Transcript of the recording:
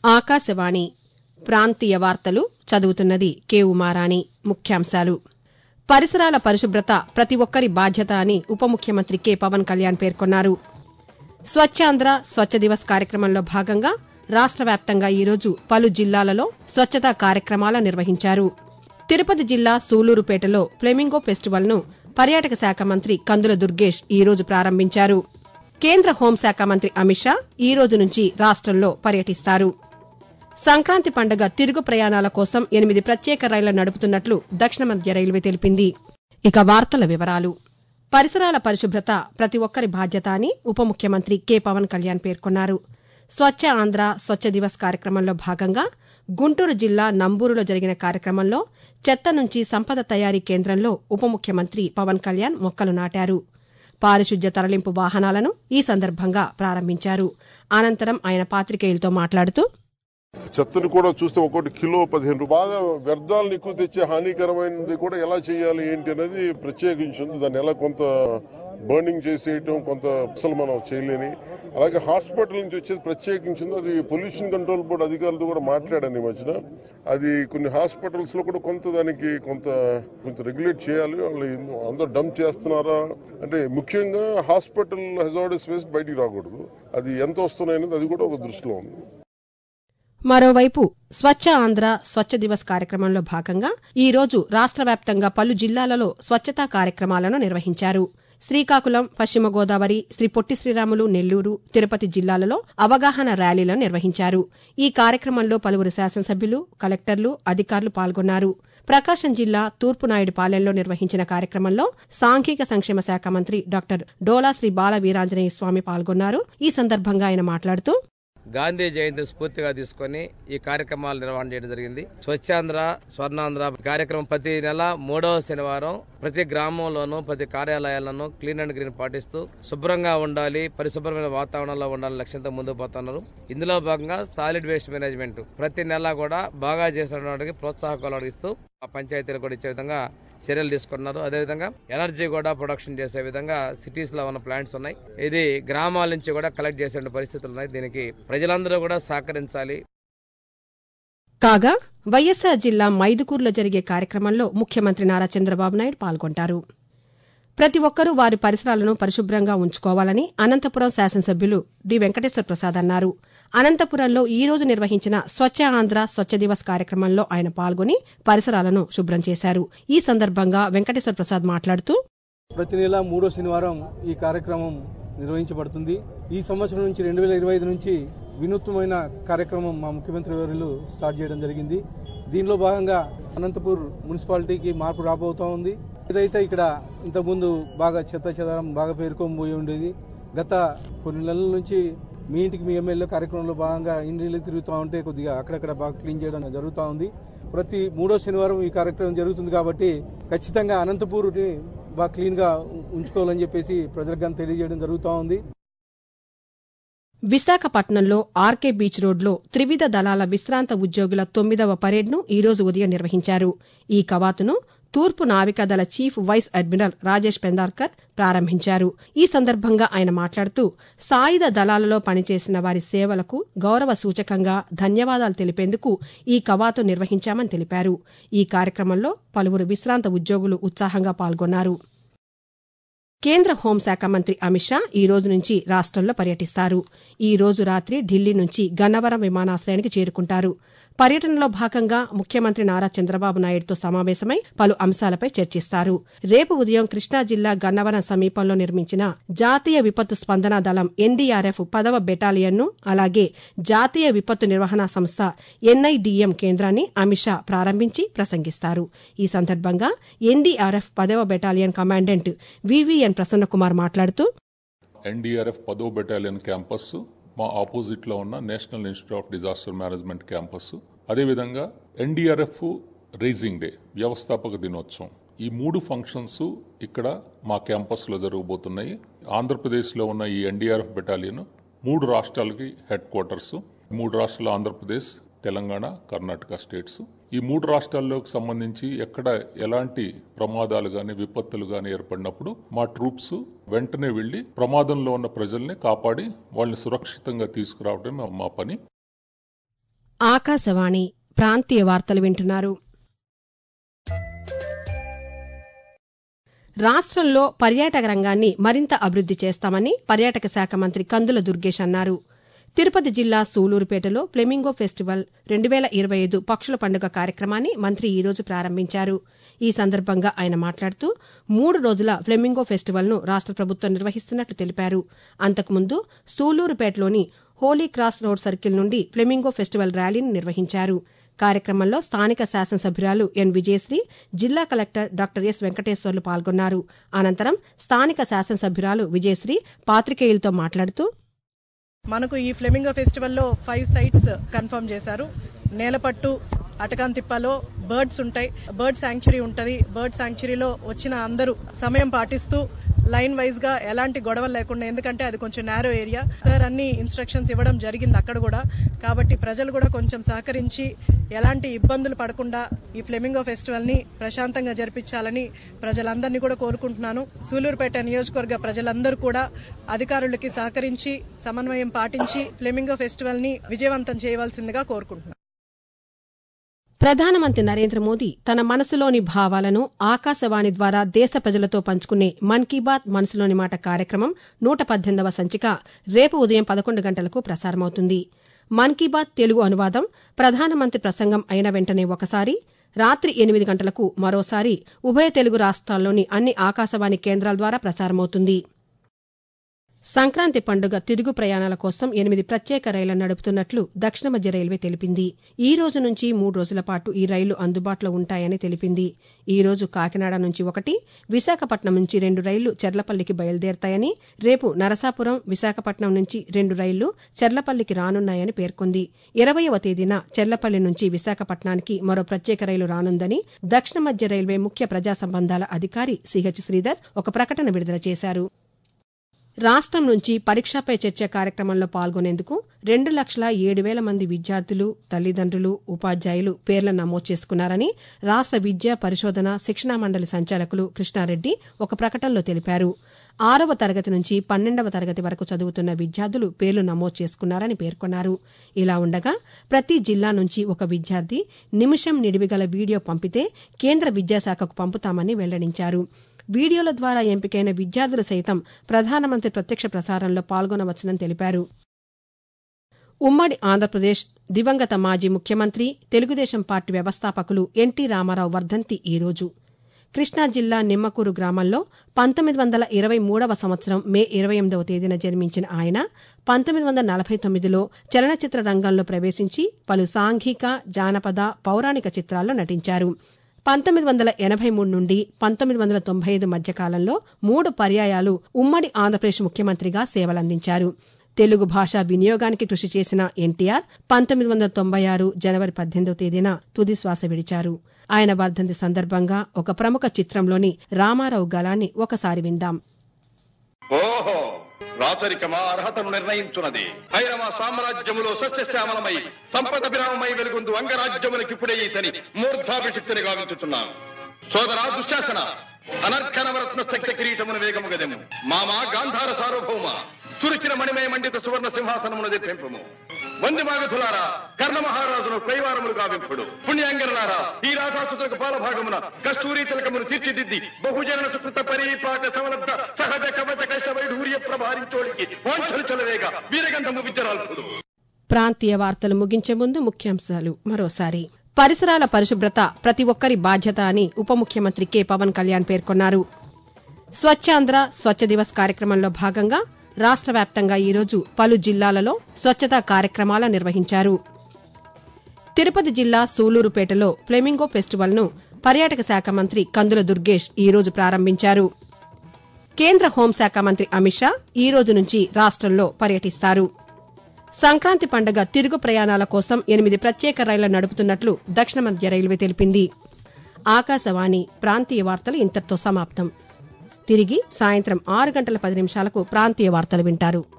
ఆకాశవాణి ప్రాంతీయ వార్తలు చదువుతున్నది కే ఉమారాణి ముఖ్యాంశాలు పరిసరాల పరిశుభ్రత ప్రతి ఒక్కరి బాధ్యత అని ఉప ముఖ్యమంత్రి కె పవన్ కళ్యాణ్ పేర్కొన్నారు స్వచ్ఛాంధ్ర స్వచ్ఛ దివస్ కార్యక్రమంలో భాగంగా రాష్ట వ్యాప్తంగా ఈరోజు పలు జిల్లాలలో స్వచ్ఛతా కార్యక్రమాలు నిర్వహించారు తిరుపతి జిల్లా సూలూరుపేటలో ఫ్లెమింగో ఫెస్టివల్ను పర్యాటక శాఖ మంత్రి కందుల దుర్గేష్ ఈరోజు ప్రారంభించారు కేంద్ర హోంశాఖ మంత్రి అమిత్ షా ఈ రోజు నుంచి రాష్టంలో పర్యటిస్తారు సంక్రాంతి పండుగ తిరుగు ప్రయాణాల కోసం ఎనిమిది ప్రత్యేక రైళ్లు నడుపుతున్నట్లు దక్షిణ మధ్య రైల్వే తెలిపింది ఇక వార్తల వివరాలు పరిసరాల పరిశుభ్రత ప్రతి ఒక్కరి బాధ్యత అని ఉప ముఖ్యమంత్రి కె పవన్ కళ్యాణ్ పేర్కొన్నారు స్వచ్ఛ ఆంధ్ర స్వచ్ఛ దివస్ కార్యక్రమంలో భాగంగా గుంటూరు జిల్లా నంబూరులో జరిగిన కార్యక్రమంలో చెత్త నుంచి సంపద తయారీ కేంద్రంలో ఉప ముఖ్యమంత్రి పవన్ కళ్యాణ్ మొక్కలు నాటారు పారిశుద్ధ్య తరలింపు వాహనాలను ఈ సందర్భంగా ప్రారంభించారు అనంతరం ఆయన పాతికేయులతో మాట్లాడుతూ చెత్తను కూడా చూస్తే ఒక్కొక్కటి కిలో పదిహేను రూపాయలు బాగా వ్యర్థాలను ఎక్కువ తెచ్చే హానికరమైనది కూడా ఎలా చేయాలి ఏంటి అనేది ప్రత్యేకించింది దాన్ని ఎలా కొంత బర్నింగ్ చేసేయటం కొంత అసలు మనం చేయలేని అలాగే హాస్పిటల్ నుంచి వచ్చేది ప్రత్యేకించింది అది పొల్యూషన్ కంట్రోల్ బోర్డు అధికారులతో కూడా మాట్లాడాను ఈ మధ్యన అది కొన్ని హాస్పిటల్స్ లో కూడా కొంత దానికి కొంత కొంత రెగ్యులేట్ చేయాలి వాళ్ళు ఎందు- అందరూ డంప్ చేస్తున్నారా అంటే ముఖ్యంగా హాస్పిటల్ హెజార్డస్ వేస్ట్ బయటికి రాకూడదు అది ఎంత వస్తున్నాయనేది అది కూడా ఒక దృష్టిలో ఉంది మరోవైపు స్వచ్ఛ ఆంధ్ర స్వచ్ఛ దివస్ కార్యక్రమంలో భాగంగా ఈ రోజు రాష్ట వ్యాప్తంగా పలు జిల్లాలలో స్వచ్ఛతా కార్యక్రమాలను నిర్వహించారు శ్రీకాకుళం పశ్చిమ గోదావరి శ్రీ పొట్టి శ్రీరాములు నెల్లూరు తిరుపతి జిల్లాలలో అవగాహన ర్యాలీలను నిర్వహించారు ఈ కార్యక్రమంలో పలువురు శాసనసభ్యులు కలెక్టర్లు అధికారులు పాల్గొన్నారు ప్రకాశం జిల్లా తూర్పునాయుడుపాలెంలో నిర్వహించిన కార్యక్రమంలో సాంఘిక సంక్షేమ శాఖ మంత్రి డాక్టర్ డోలా శ్రీ బాల వీరాంజనేయ స్వామి పాల్గొన్నారు ఈ సందర్భంగా ఆయన మాట్లాడుతూ గాంధీ జయంతి స్ఫూర్తిగా తీసుకొని ఈ కార్యక్రమాలు నిర్వహణ చేయడం జరిగింది స్వచ్ఛాంధ్ర స్వర్ణాంధ్ర కార్యక్రమం ప్రతి నెల మూడవ శనివారం ప్రతి గ్రామంలోనూ ప్రతి కార్యాలయాల్లోనూ క్లీన్ అండ్ గ్రీన్ పాటిస్తూ శుభ్రంగా ఉండాలి పరిశుభ్రమైన వాతావరణంలో ఉండాలని లక్ష్యంతో ముందుకు పోతున్నారు ఇందులో భాగంగా సాలిడ్ వేస్ట్ మేనేజ్మెంట్ ప్రతి నెల కూడా బాగా చేసిన వాటికి ప్రోత్సాహకాలు ఇస్తూ ఆ పంచాయతీలు కూడా ఇచ్చే విధంగా చర్యలు తీసుకున్నారు అదేవిధంగా ఎనర్జీ కూడా ప్రొడక్షన్ చేసే విధంగా సిటీస్ లో ఉన్న ప్లాంట్స్ ఉన్నాయి ఇది గ్రామాల నుంచి కూడా కలెక్ట్ చేసే పరిస్థితులు ఉన్నాయి దీనికి ప్రజలందరూ కూడా సహకరించాలి కాగా వైఎస్సార్ జిల్లా మైదుకూరులో జరిగే కార్యక్రమంలో ముఖ్యమంత్రి నారా చంద్రబాబు నాయుడు పాల్గొంటారు ప్రతి ఒక్కరూ వారి పరిసరాలను పరిశుభ్రంగా ఉంచుకోవాలని అనంతపురం శాసనసభ్యులు డి వెంకటేశ్వర ప్రసాద్ అన్నారు అనంతపురంలో ఈ రోజు నిర్వహించిన స్వచ్ఛ ఆంధ్ర స్వచ్ఛ దివస్ కార్యక్రమంలో ఆయన పాల్గొని పరిసరాలను శుభ్రం చేశారు ఈ సందర్భంగా వెంకటేశ్వర ప్రసాద్ మాట్లాడుతూ ప్రతి నెల మూడో శనివారం ఈ కార్యక్రమం నిర్వహించబడుతుంది ఈ సంవత్సరం నుంచి రెండు వేల ఇరవై ఐదు నుంచి వినూత్నమైన కార్యక్రమం మా ముఖ్యమంత్రి వర్యులు స్టార్ట్ చేయడం జరిగింది దీనిలో భాగంగా అనంతపూర్ మున్సిపాలిటీకి మార్పు రాబోతూ ఉంది ఏదైతే ఇక్కడ ఇంతకుముందు బాగా చెత్త చెదారం బాగా పేరుకొని ఉండేది గత కొన్ని నెలల నుంచి మీ ఇంటికి మీ ఎమ్మెల్యే కార్యక్రమంలో భాగంగా ఇండియన్లు తిరుగుతూ ఉంటే కొద్దిగా అక్కడక్కడ బాగా క్లీన్ చేయడం జరుగుతూ ఉంది ప్రతి మూడో శనివారం ఈ కార్యక్రమం జరుగుతుంది కాబట్టి ఖచ్చితంగా అనంతపూర్ని బాగా క్లీన్గా ఉంచుకోవాలని చెప్పేసి ప్రజలకు కానీ తెలియజేయడం జరుగుతూ ఉంది విశాఖపట్నంలో ఆర్కే బీచ్ రోడ్లో త్రివిధ దళాల విశ్రాంత ఉద్యోగుల తొమ్మిదవ పరేడ్ను ఈ రోజు ఉదయం నిర్వహించారు ఈ కవాతును తూర్పు నావికాదళ chief vice admiral Rajesh Pendarkar ప్రారంభించారు ఈ సందర్భంగా ఆయన మాట్లాడుతూ సాయుధ దళాలలో పనిచేసిన వారి సేవలకు గౌరవ సూచకంగా ధన్యవాదాలు తెలిపేందుకు ఈ కవాతు నిర్వహించామని తెలిపారు ఈ కార్యక్రమంలో పలువురు విశ్రాంత ఉద్యోగులు ఉత్సాహంగా పాల్గొన్నారు కేంద్ర హోంశాఖ మంత్రి అమిత్ షా ఈ రోజు నుంచి రాష్టంలో పర్యటిస్తారు ఈ రోజు రాత్రి ఢిల్లీ నుంచి గన్నవరం విమానాశ్రయానికి చేరుకుంటారు పర్యటనలో భాగంగా ముఖ్యమంత్రి నారా చంద్రబాబు నాయుడుతో సమావేశమై పలు అంశాలపై చర్చిస్తారు రేపు ఉదయం కృష్ణా జిల్లా గన్నవరం సమీపంలో నిర్మించిన జాతీయ విపత్తు స్పందన దళం ఎన్డీఆర్ఎఫ్ పదవ బెటాలియన్ను అలాగే జాతీయ విపత్తు నిర్వహణ సంస్థ ఎన్ఐడిఎం కేంద్రాన్ని అమిత్ షా ప్రారంభించి ప్రసంగిస్తారు ఈ సందర్భంగా ఎన్డీఆర్ఎఫ్ పదవ బెటాలియన్ కమాండెంట్ వివిఎన్ ప్రసన్నకుమార్ మాట్లాడుతూ ఎన్డీఆర్ఎఫ్ పదో బెటాలియన్ క్యాంపస్ మా ఆపోజిట్ లో ఉన్న national institute of disaster management campus అదేవిధంగా ఎన్డీఆర్ఎఫ్ రేజింగ్ డే వ్యవస్థాపక దినోత్సవం ఈ మూడు ఫంక్షన్స్ ఇక్కడ మా క్యాంపస్ లో జరగబోతున్నాయి ఆంధ్రప్రదేశ్ లో ఉన్న ఈ ఎన్డీఆర్ఎఫ్ బెటాలియన్ మూడు రాష్ట్రాలకి హెడ్ క్వార్టర్స్ మూడు రాష్ట్రాలు ఆంధ్రప్రదేశ్ తెలంగాణ కర్ణాటక స్టేట్స్ ఈ మూడు రాష్ట్రాల్లోకి సంబంధించి ఎక్కడ ఎలాంటి ప్రమాదాలు గాని విపత్తులు గాని ఏర్పడినప్పుడు మా ట్రూప్స్ వెంటనే వెళ్లి ప్రమాదంలో ఉన్న ప్రజల్ని కాపాడి వాళ్ళని సురక్షితంగా తీసుకురావడం మా పని ఆకాశవాణి ప్రాంతీయ వార్తలు వింటున్నారు రాష్ట్రంలో పర్యాటక రంగాన్ని మరింత అభివృద్ది చేస్తామని పర్యాటక శాఖ మంత్రి కందుల దుర్గేష్ అన్నారు తిరుపతి జిల్లా సూలూరుపేటలో ఫ్లెమింగో ఫెస్టివల్ రెండు వేల ఇరవై ఐదు పక్షుల పండుగ కార్యక్రమాన్ని మంత్రి ఈ రోజు ప్రారంభించారు ఈ సందర్భంగా ఆయన మాట్లాడుతూ మూడు రోజుల ఫ్లెమింగో ఫెస్టివల్ను రాష్ట ప్రభుత్వం నిర్వహిస్తున్నట్లు తెలిపారు అంతకుముందు సూలూరుపేటలోని హోలీ క్రాస్ రోడ్ సర్కిల్ నుండి ఫ్లెమింగో ఫెస్టివల్ ర్యాలీని నిర్వహించారు కార్యక్రమంలో స్థానిక శాసనసభ్యురాలు ఎన్ విజయశ్రీ జిల్లా కలెక్టర్ డాక్టర్ ఎస్ వెంకటేశ్వర్లు పాల్గొన్నారు అనంతరం స్థానిక శాసనసభ్యురాలు విజయశ్రీ పాతికేయులతో మాట్లాడుతూ మనకు ఈ ఫ్లెమింగో ఫెస్టివల్లో ఫైవ్ సైట్స్ కన్ఫర్మ్ చేశారు నేలపట్టు అటకాంతిప్పలో బర్డ్స్ ఉంటాయి బర్డ్ శాంక్చురీ ఉంటది బర్డ్ శాంక్చురీలో వచ్చిన అందరూ సమయం పాటిస్తూ లైన్ వైజ్ గా ఎలాంటి గొడవలు లేకుండా ఎందుకంటే అది కొంచెం నేరో ఏరియా సార్ అన్ని ఇన్స్ట్రక్షన్స్ ఇవ్వడం జరిగింది అక్కడ కూడా కాబట్టి ప్రజలు కూడా కొంచెం సహకరించి ఎలాంటి ఇబ్బందులు పడకుండా ఈ ఫ్లెమింగో ఫెస్టివల్ ని ప్రశాంతంగా జరిపించాలని ప్రజలందరినీ కూడా కోరుకుంటున్నాను సూలూరుపేట నియోజకవర్గ ప్రజలందరూ కూడా అధికారులకి సహకరించి సమన్వయం పాటించి ఫ్లెమింగో ఫెస్టివల్ ని విజయవంతం చేయవలసిందిగా కోరుకుంటున్నాను ప్రధానమంత్రి నరేంద్ర మోదీ తన మనసులోని భావాలను ఆకాశవాణి ద్వారా దేశ ప్రజలతో పంచుకునే మన్ కీ బాత్ మనసులోని మాట కార్యక్రమం నూట పద్దెనిమిదవ సంచిక రేపు ఉదయం పదకొండు గంటలకు ప్రసారమవుతుంది మన్ కీ బాత్ తెలుగు అనువాదం ప్రధానమంత్రి ప్రసంగం అయిన వెంటనే ఒకసారి రాత్రి ఎనిమిది గంటలకు మరోసారి ఉభయ తెలుగు రాష్ట్రాల్లోని అన్ని ఆకాశవాణి కేంద్రాల ద్వారా ప్రసారమవుతుంది సంక్రాంతి పండుగ తిరుగు ప్రయాణాల కోసం ఎనిమిది ప్రత్యేక రైళ్లను నడుపుతున్నట్లు దక్షిణ మధ్య రైల్వే తెలిపింది ఈ రోజు నుంచి మూడు రోజుల పాటు ఈ రైళ్లు అందుబాటులో ఉంటాయని తెలిపింది ఈ రోజు కాకినాడ నుంచి ఒకటి విశాఖపట్నం నుంచి రెండు రైళ్లు చెర్లపల్లికి బయలుదేరతాయని రేపు నరసాపురం విశాఖపట్నం నుంచి రెండు రైళ్లు చెర్లపల్లికి రానున్నాయని పేర్కొంది ఇరవయవ తేదీన చెర్లపల్లి నుంచి విశాఖపట్నానికి మరో ప్రత్యేక రైలు రానుందని దక్షిణ మధ్య రైల్వే ముఖ్య ప్రజా సంబంధాల అధికారి సిహెచ్ శ్రీధర్ ఒక ప్రకటన విడుదల చేశారు రాష్ట్రం నుంచి పరీక్షపై చర్చ కార్యక్రమంలో పాల్గొనేందుకు రెండు లక్షల ఏడు వేల మంది విద్యార్థులు తల్లిదండ్రులు ఉపాధ్యాయులు పేర్లను నమోదు చేసుకున్నారని రాష్ట్ర విద్యా పరిశోధన శిక్షణా మండలి సంచాలకులు కృష్ణారెడ్డి ఒక ప్రకటనలో తెలిపారు ఆరవ తరగతి నుంచి పన్నెండవ తరగతి వరకు చదువుతున్న విద్యార్థులు పేర్లు నమోదు చేసుకున్నారని పేర్కొన్నారు ఇలా ఉండగా ప్రతి జిల్లా నుంచి ఒక విద్యార్థి నిమిషం నిడివిగల వీడియో పంపితే కేంద్ర విద్యాశాఖకు పంపుతామని వెల్లడించారు వీడియోల ద్వారా ఎంపికైన విద్యార్థులు సైతం ప్రధానమంత్రి ప్రత్యక్ష ప్రసారంలో పాల్గొనవచ్చునని తెలిపారు ఉమ్మడి ఆంధ్రప్రదేశ్ దివంగత మాజీ ముఖ్యమంత్రి తెలుగుదేశం పార్టీ వ్యవస్థాపకులు ఎన్టీ రామారావు వర్ధంతి ఈ రోజు కృష్ణా జిల్లా నిమ్మకూరు గ్రామంలో పంతొమ్మిది వందల ఇరవై మూడవ సంవత్సరం మే ఇరవై ఎనిమిదవ తేదీన జన్మించిన ఆయన పంతొమ్మిది వందల నలభై తొమ్మిదిలో చలనచిత్ర రంగంలో ప్రవేశించి పలు సాంఘిక జానపద పౌరాణిక చిత్రాల్లో నటించారు పంతొమ్మిది వందల ఎనభై మూడు నుండి పంతొమ్మిది వందల తొంభై ఐదు మధ్య కాలంలో మూడు పర్యాయాలు ఉమ్మడి ఆంధ్రప్రదేశ్ ముఖ్యమంత్రిగా సేవలందించారు తెలుగు భాష వినియోగానికి కృషి చేసిన ఎన్టీఆర్ పంతొమ్మిది వందల తొంభై ఆరు జనవరి పద్దెనిమిదవ తేదీన తుది శ్వాస విడిచారు ఆయన వర్ధంతి సందర్భంగా ఒక ప్రముఖ చిత్రంలోని రామారావు గలాన్ని ఒకసారి విందాం ఓహో రాచరికమా అర్హతను నిర్ణయించున్నది భైరవ సామ్రాజ్యములో సస్యశ్యామలమై సంపద విరామమై వెలుగుందు అంగరాజ్యములకిప్పుడే ఇతని మూర్ధాభిషిక్తిని గావించుతున్నాను సోదరా దుశ్శాసన అనర్ఘనవరత్న శక్తి కిరీటమును వేగము గదెము మామ గాంధార సార్వభౌమ తురిచిన మణిమయ మండిత సువర్ణ సింహాసనమును తెప్పింపము వంది మాగధులారా కర్ణ మహారాజును కైవారములు గావింపుడు పుణ్యాంగరులారా ఈ రాధాసుతులకు పాలభాగమున కస్తూరి తిలకమును తీర్చిదిద్ది బహుజన సుకృత పరిపాక సమలబ్ధ సహజ కవచ కైశ వైఢూర్య ప్రభారించోడికి వాంఛలు చలవేగ వీరగంధము విద్యరాల్పుడు ప్రాంతీయ వార్తలు ముగించే ముందు ముఖ్యాంశాలు మరోసారి పరిసరాల పరిశుభ్రత ప్రతి ఒక్కరి బాధ్యత అని ఉప ముఖ్యమంత్రి కె పవన్ కళ్యాణ్ పేర్కొన్నారు స్వచ్ఛాంధ్ర స్వచ్ఛ దివస్ కార్యక్రమంలో భాగంగా రాష్ట్ర వ్యాప్తంగా ఈరోజు పలు జిల్లాలలో స్వచ్ఛతా కార్యక్రమాలు నిర్వహించారు తిరుపతి జిల్లా సూలూరుపేటలో ఫ్లెమింగో ఫెస్టివల్ను పర్యాటక శాఖ మంత్రి కందుల దుర్గేష్ ఈరోజు ప్రారంభించారు కేంద్ర హోంశాఖ మంత్రి అమిత్ షా ఈ రోజు నుంచి రాష్ట్రంలో పర్యటిస్తారు సంక్రాంతి పండుగ తిరుగు ప్రయాణాల కోసం ఎనిమిది ప్రత్యేక రైళ్లు నడుపుతున్నట్లు దక్షిణ మధ్య రైల్వే తెలిపింది ఆకాశవాణి ప్రాంతీయ వార్తలు ఇంతటితో సమాప్తం తిరిగి సాయంత్రం ఆరు గంటల పది నిమిషాలకు ప్రాంతీయ వార్తలు వింటారు